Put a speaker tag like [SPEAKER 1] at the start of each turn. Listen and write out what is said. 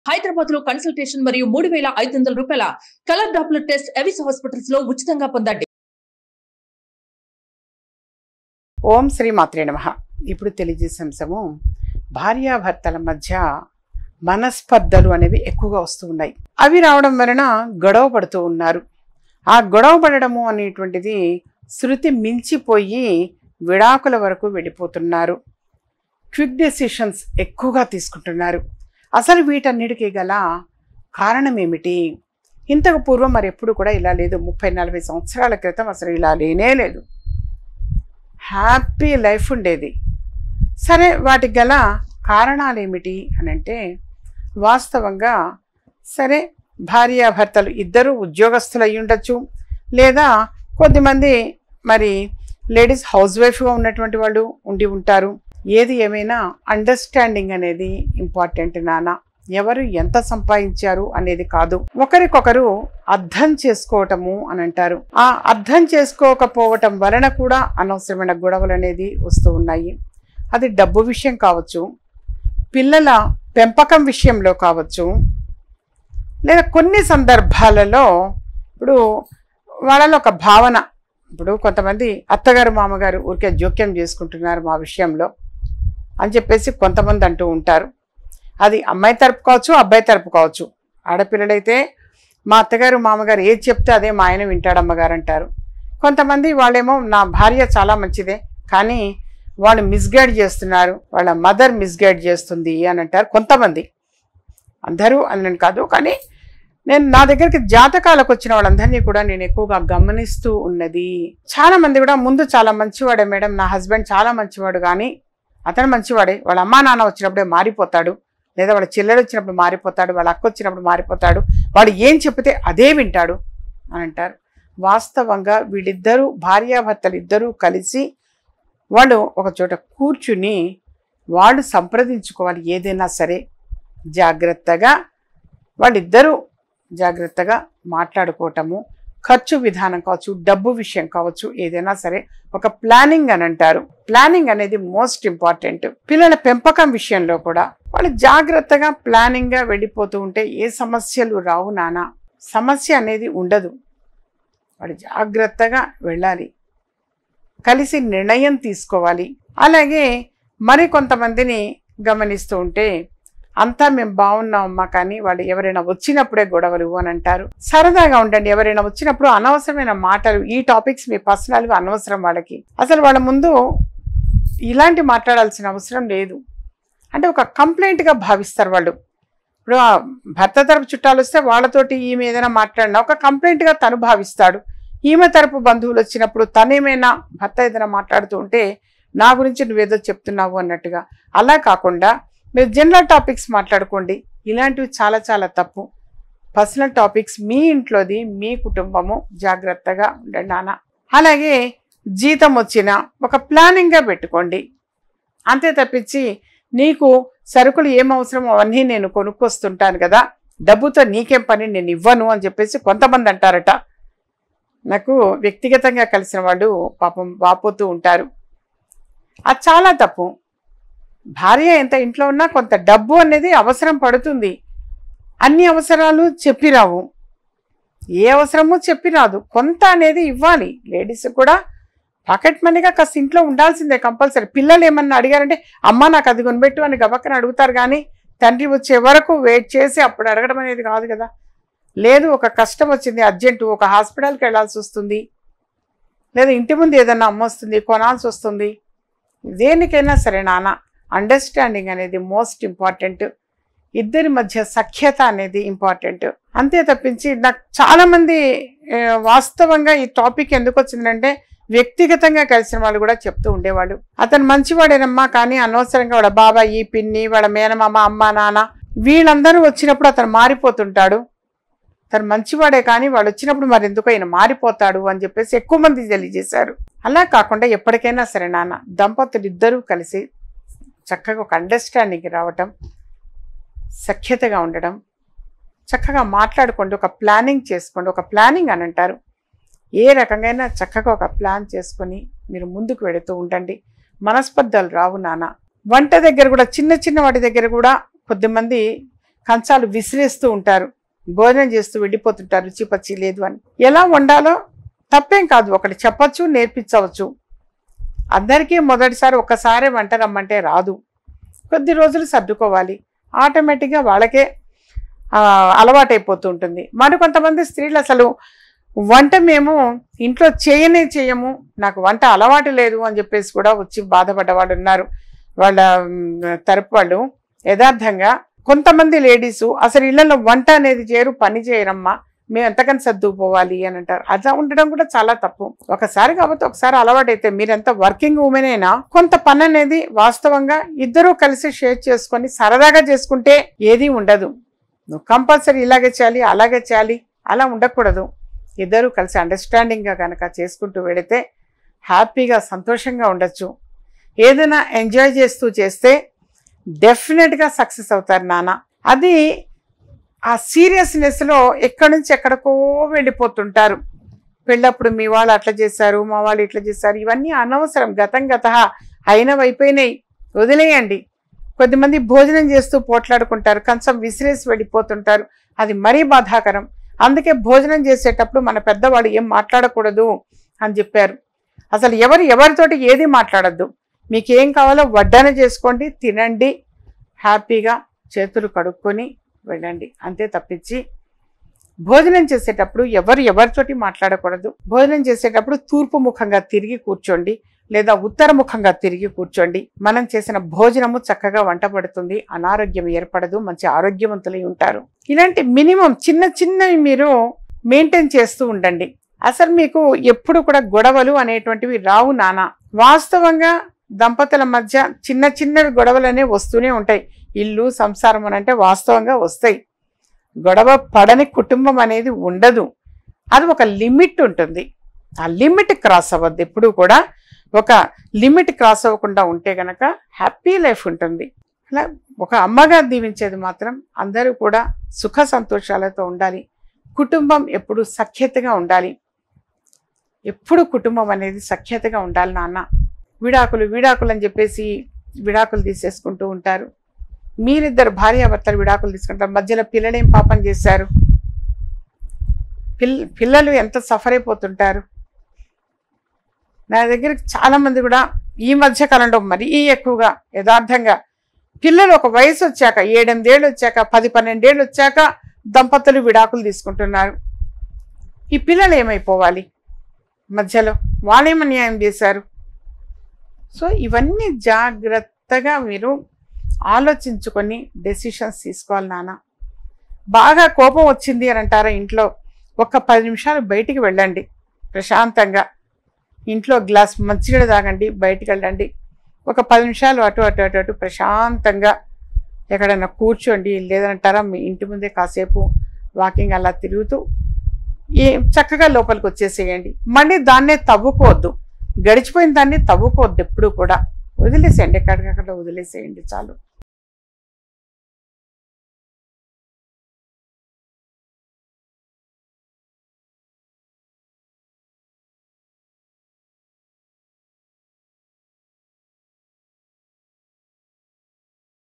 [SPEAKER 1] హైదరాబాద్ లో కన్సల్టేషన్ మరియు మూడు వేల ఐదు వందల రూపాయల colour doppler test Avis hospitals లో ఉచితంగా పొందండి
[SPEAKER 2] ఓం శ్రీ మాత్రే నమ ఇప్పుడు తెలియజేసే అంశము భార్యాభర్తల మధ్య మనస్పర్ధలు అనేవి ఎక్కువగా వస్తూ ఉన్నాయి అవి రావడం వలన గొడవ పడుతూ ఉన్నారు ఆ గొడవ పడడము అనేటువంటిది శృతి మించిపోయి విడాకుల వరకు వెళ్ళిపోతున్నారు క్విక్ డెసిషన్స్ ఎక్కువగా తీసుకుంటున్నారు అసలు వీటన్నిటికీ గల కారణం ఏమిటి ఇంతకు పూర్వం మరి ఎప్పుడు కూడా ఇలా లేదు ముప్పై నలభై సంవత్సరాల క్రితం అసలు ఇలా లేనే లేదు హ్యాపీ లైఫ్ ఉండేది సరే వాటికి గల కారణాలు ఏమిటి అని అంటే వాస్తవంగా సరే భార్యాభర్తలు ఇద్దరు ఉద్యోగస్తులు అయి ఉండొచ్చు లేదా కొద్దిమంది మరి లేడీస్ హౌస్ వైఫ్గా ఉన్నటువంటి వాళ్ళు ఉండి ఉంటారు ఏది ఏమైనా అండర్స్టాండింగ్ అనేది ఇంపార్టెంట్ నాన్న ఎవరు ఎంత సంపాదించారు అనేది కాదు ఒకరికొకరు అర్థం చేసుకోవటము అని అంటారు ఆ అర్థం చేసుకోకపోవటం వలన కూడా అనవసరమైన గొడవలు అనేది వస్తూ ఉన్నాయి అది డబ్బు విషయం కావచ్చు పిల్లల పెంపకం విషయంలో కావచ్చు లేదా కొన్ని సందర్భాలలో ఇప్పుడు వాళ్ళలో ఒక భావన ఇప్పుడు కొంతమంది అత్తగారు మామగారు ఊరికే జోక్యం చేసుకుంటున్నారు మా విషయంలో అని చెప్పేసి కొంతమంది అంటూ ఉంటారు అది అమ్మాయి తరపు కావచ్చు అబ్బాయి తరపు కావచ్చు ఆడపిల్లలైతే మా అత్తగారు మామగారు ఏది చెప్తే అదే మా ఆయన వింటాడు అమ్మగారు అంటారు కొంతమంది వాళ్ళేమో నా భార్య చాలా మంచిదే కానీ వాళ్ళు మిస్గైడ్ చేస్తున్నారు వాళ్ళ మదర్ మిస్గైడ్ చేస్తుంది అని అంటారు కొంతమంది అందరూ అని నేను కాదు కానీ నేను నా దగ్గరికి జాతకాలకు వచ్చిన వాళ్ళందరినీ కూడా నేను ఎక్కువగా గమనిస్తూ ఉన్నది చాలా మంది కూడా ముందు చాలా మంచివాడే మేడం నా హస్బెండ్ చాలా మంచివాడు కానీ అతను మంచివాడే వాళ్ళ అమ్మా నాన్న వచ్చినప్పుడే మారిపోతాడు లేదా వాళ్ళ చెల్లెలు వచ్చినప్పుడు మారిపోతాడు వాళ్ళ అక్క వచ్చినప్పుడు మారిపోతాడు వాడు ఏం చెప్తే అదే వింటాడు అని అంటారు వాస్తవంగా వీళ్ళిద్దరూ భార్యాభర్తలు ఇద్దరూ కలిసి వాళ్ళు ఒక చోట కూర్చుని వాళ్ళు సంప్రదించుకోవాలి ఏదైనా సరే జాగ్రత్తగా వాళ్ళిద్దరూ జాగ్రత్తగా మాట్లాడుకోవటము ఖర్చు విధానం కావచ్చు డబ్బు విషయం కావచ్చు ఏదైనా సరే ఒక ప్లానింగ్ అని అంటారు ప్లానింగ్ అనేది మోస్ట్ ఇంపార్టెంట్ పిల్లల పెంపకం విషయంలో కూడా వాళ్ళు జాగ్రత్తగా ప్లానింగ్గా వెళ్ళిపోతూ ఉంటే ఏ సమస్యలు రావు నానా సమస్య అనేది ఉండదు వాడు జాగ్రత్తగా వెళ్ళాలి కలిసి నిర్ణయం తీసుకోవాలి అలాగే మరి కొంతమందిని గమనిస్తూ ఉంటే అంతా మేము బాగున్నామమ్మా కానీ వాళ్ళు ఎవరైనా వచ్చినప్పుడే గొడవలు అని అంటారు సరదాగా ఉండండి ఎవరైనా వచ్చినప్పుడు అనవసరమైన మాటలు ఈ టాపిక్స్ మీ పర్సనల్ అనవసరం వాళ్ళకి అసలు వాళ్ళ ముందు ఇలాంటి మాట్లాడాల్సిన అవసరం లేదు అంటే ఒక కంప్లైంట్గా భావిస్తారు వాళ్ళు ఇప్పుడు ఆ భర్త తరపు చుట్టాలు వస్తే వాళ్ళతోటి ఈమె ఏదైనా మాట్లాడినా ఒక కంప్లైంట్గా తను భావిస్తాడు ఈమె తరపు బంధువులు వచ్చినప్పుడు తనేమైనా భర్త ఏదైనా మాట్లాడుతూ ఉంటే నా గురించి నువ్వేదో చెప్తున్నావు అన్నట్టుగా అలా కాకుండా మీరు జనరల్ టాపిక్స్ మాట్లాడుకోండి ఇలాంటివి చాలా చాలా తప్పు పర్సనల్ టాపిక్స్ మీ ఇంట్లోది మీ కుటుంబము జాగ్రత్తగా ఉండండి నాన్న అలాగే జీతం వచ్చిన ఒక ప్లానింగ్గా పెట్టుకోండి అంతే తప్పించి నీకు సరుకులు ఏం అవసరం అవన్నీ నేను కొనుక్కొస్తుంటాను కదా డబ్బుతో నీకేం పని నేను ఇవ్వను అని చెప్పేసి కొంతమంది అంటారట నాకు వ్యక్తిగతంగా కలిసిన వాళ్ళు పాపం వాపోతూ ఉంటారు అది చాలా తప్పు భార్య ఎంత ఇంట్లో ఉన్నా కొంత డబ్బు అనేది అవసరం పడుతుంది అన్ని అవసరాలు చెప్పిరావు ఏ అవసరమో చెప్పిరాదు కొంత అనేది ఇవ్వాలి లేడీస్ కూడా పాకెట్ మనీగా కాస్త ఇంట్లో ఉండాల్సిందే కంపల్సరీ పిల్లలు ఏమన్నా అడిగారంటే అమ్మ నాకు అది కొనిపెట్టు అని గబక్కన అడుగుతారు కానీ తండ్రి వచ్చే వరకు వెయిట్ చేసి అప్పుడు అడగడం అనేది కాదు కదా లేదు ఒక కష్టం వచ్చింది అర్జెంటు ఒక హాస్పిటల్కి వెళ్ళాల్సి వస్తుంది లేదా ఇంటి ముందు ఏదన్నా అమ్మ వస్తుంది కొనాల్సి వస్తుంది దేనికైనా సరే నాన్న అండర్స్టాండింగ్ అనేది మోస్ట్ ఇంపార్టెంట్ ఇద్దరి మధ్య సఖ్యత అనేది ఇంపార్టెంట్ అంతే తప్పించి నాకు చాలామంది ఆ, వాస్తవంగా ఈ టాపిక్ ఎందుకు వచ్చిందంటే వ్యక్తిగతంగా కలిసిన వాళ్ళు కూడా చెప్తూ ఉండేవాళ్ళు అతను మంచివాడేనమ్మా కానీ అనవసరంగా వాళ్ళ బాబాయి పిన్ని వాళ్ళ మేనమామ అమ్మ నాన్న వీళ్ళందరూ వచ్చినప్పుడు అతను మారిపోతుంటాడు తను మంచివాడే కానీ వాడు వచ్చినప్పుడు మరి ఎందుకో ఆయన మారిపోతాడు అని చెప్పేసి ఎక్కువ మంది తెలియజేశారు అలా కాకుండా ఎప్పటికైనా సరే నాన్న దంపతులు ఇద్దరూ కలిసి చక్కగా ఒక అండర్స్టాండింగ్కి రావటం సఖ్యతగా ఉండడం చక్కగా మాట్లాడుకోండి ఒక ప్లానింగ్ చేసుకోండి ఒక ప్లానింగ్ అని అంటారు ఏ రకంగా చక్కగా ఒక ప్లాన్ చేసుకొని మీరు ముందుకు వెళుతూ ఉండండి మనస్పర్ధలు రావు నాన్న వంట దగ్గర కూడా చిన్న చిన్న వాటి దగ్గర కూడా కొద్దిమంది కంచాలు విసిరేస్తూ ఉంటారు భోజనం చేస్తూ వెళ్ళిపోతుంటారు రుచి పచ్చి లేదు అని ఎలా వండాలో తప్పేం కాదు ఒకటి చెప్పచ్చు నేర్పించవచ్చు అందరికీ మొదటిసారి ఒక్కసారి వంట రమ్మంటే రాదు కొద్ది రోజులు సర్దుకోవాలి ఆటోమేటిక్గా వాళ్ళకే ఆ, అలవాటైపోతూ ఉంటుంది మరి కొంతమంది స్త్రీలు అసలు వంట మేము ఇంట్లో చేయనే చేయము నాకు వంట అలవాటు లేదు అని చెప్పేసి కూడా వచ్చి బాధపడ్డ వాళ్ళు ఉన్నారు వాళ్ళ మ్, తరపు వాళ్ళు యథార్థంగా కొంతమంది లేడీసు అసలు ఇళ్లలో వంట అనేది చేయరు పని చేయరమ్మా మేము ఎంతకని సర్దుకుపోవాలి అని అంటారు అలా ఉండడం కూడా చాలా తప్పు ఒకసారి కాబట్టి ఒకసారి అలవాటైతే మీరెంత వర్కింగ్ ఉమెన్ అయినా కొంత పని అనేది వాస్తవంగా ఇద్దరూ కలిసి షేర్ చేసుకొని సరదాగా చేసుకుంటే ఏది ఉండదు నువ్వు కంపల్సరీ ఇలాగే చేయాలి అలాగే చేయాలి అలా ఉండకూడదు ఇద్దరూ కలిసి అండర్స్టాండింగ్గా కనుక చేసుకుంటూ వెళితే హ్యాపీగా సంతోషంగా ఉండొచ్చు ఏదైనా ఎంజాయ్ చేస్తూ చేస్తే డెఫినెట్గా సక్సెస్ అవుతారు నాన్న అది ఆ సీరియస్నెస్లో ఎక్కడి నుంచి ఎక్కడికో వెళ్ళిపోతుంటారు పెళ్ళప్పుడు మీ వాళ్ళు అట్లా చేశారు మా వాళ్ళు ఇట్లా చేశారు ఇవన్నీ అనవసరం గతం గత అయినవి అయిపోయినాయి వదిలేయండి కొద్దిమంది భోజనం చేస్తూ పోట్లాడుకుంటారు కొంచెం విసిరేసి వెళ్ళిపోతుంటారు అది మరీ బాధాకరం అందుకే భోజనం చేసేటప్పుడు మన పెద్దవాళ్ళు ఏం మాట్లాడకూడదు అని చెప్పారు అసలు ఎవరు ఎవరితోటి ఏది మాట్లాడద్దు మీకు ఏం కావాలో వడ్డన చేసుకోండి తినండి హ్యాపీగా చేతులు కడుక్కొని వెళ్ళండి అంతే తప్పించి భోజనం చేసేటప్పుడు ఎవరు ఎవరితోటి మాట్లాడకూడదు భోజనం చేసేటప్పుడు తూర్పు ముఖంగా తిరిగి కూర్చోండి లేదా ఉత్తర ముఖంగా తిరిగి కూర్చోండి మనం చేసిన భోజనము చక్కగా వంట పడుతుంది అనారోగ్యం ఏర్పడదు మంచి ఆరోగ్యవంతులై ఉంటారు ఇలాంటి మినిమం చిన్న చిన్నవి మీరు మెయింటైన్ చేస్తూ ఉండండి అసలు మీకు ఎప్పుడు కూడా గొడవలు అనేటువంటివి రావు నానా వాస్తవంగా దంపతుల మధ్య చిన్న చిన్నవి గొడవలు అనేవి వస్తూనే ఉంటాయి ఇల్లు సంసారం అని అంటే వాస్తవంగా వస్తాయి గొడవ పడని కుటుంబం అనేది ఉండదు అది ఒక లిమిట్ ఉంటుంది ఆ లిమిట్ క్రాస్ అవ్వద్దు ఎప్పుడు కూడా ఒక లిమిట్ క్రాస్ అవ్వకుండా ఉంటే గనక హ్యాపీ లైఫ్ ఉంటుంది అలా ఒక అమ్మగా దీవించేది మాత్రం అందరూ కూడా సుఖ సంతోషాలతో ఉండాలి కుటుంబం ఎప్పుడు సఖ్యతగా ఉండాలి ఎప్పుడు కుటుంబం అనేది సఖ్యతగా ఉండాలి నాన్న విడాకులు విడాకులు అని చెప్పేసి విడాకులు తీసేసుకుంటూ ఉంటారు మీరిద్దరు భార్యాభర్తలు విడాకులు తీసుకుంటారు మధ్యలో పిల్లలేం పాపం చేశారు పిల్ పిల్లలు ఎంత సఫర్ అయిపోతుంటారు నా దగ్గరికి చాలా మంది కూడా ఈ మధ్య కాలంలో మరీ ఎక్కువగా యథార్థంగా పిల్లలు ఒక వయసు వచ్చాక ఏడెనిమిదేళ్ళు వచ్చాక పది పన్నెండేళ్ళు వచ్చాక దంపతులు విడాకులు తీసుకుంటున్నారు ఈ పిల్లలు ఏమైపోవాలి మధ్యలో వాళ్ళేం అన్యాయం చేశారు సో ఇవన్నీ జాగ్రత్తగా మీరు ఆలోచించుకొని డెసిషన్స్ తీసుకోవాలి నాన్న బాగా కోపం వచ్చింది అని అంటారా ఇంట్లో ఒక పది నిమిషాలు బయటికి వెళ్ళండి ప్రశాంతంగా ఇంట్లో గ్లాస్ మంచినీళ్ళు తాగండి బయటికి వెళ్ళండి ఒక పది నిమిషాలు అటు అటు అటు అటు ప్రశాంతంగా ఎక్కడైనా కూర్చోండి లేదంటారా మీ ఇంటి ముందే కాసేపు వాకింగ్ అలా తిరుగుతూ ఏ చక్కగా లోపలికి వచ్చేసేయండి మళ్ళీ దాన్నే తవ్వుకోవద్దు గడిచిపోయిన దాన్ని తవ్వుకోవద్దు ఎప్పుడు కూడా వదిలేసేయండి ఎక్కడికక్కడ వదిలేసేయండి చాలు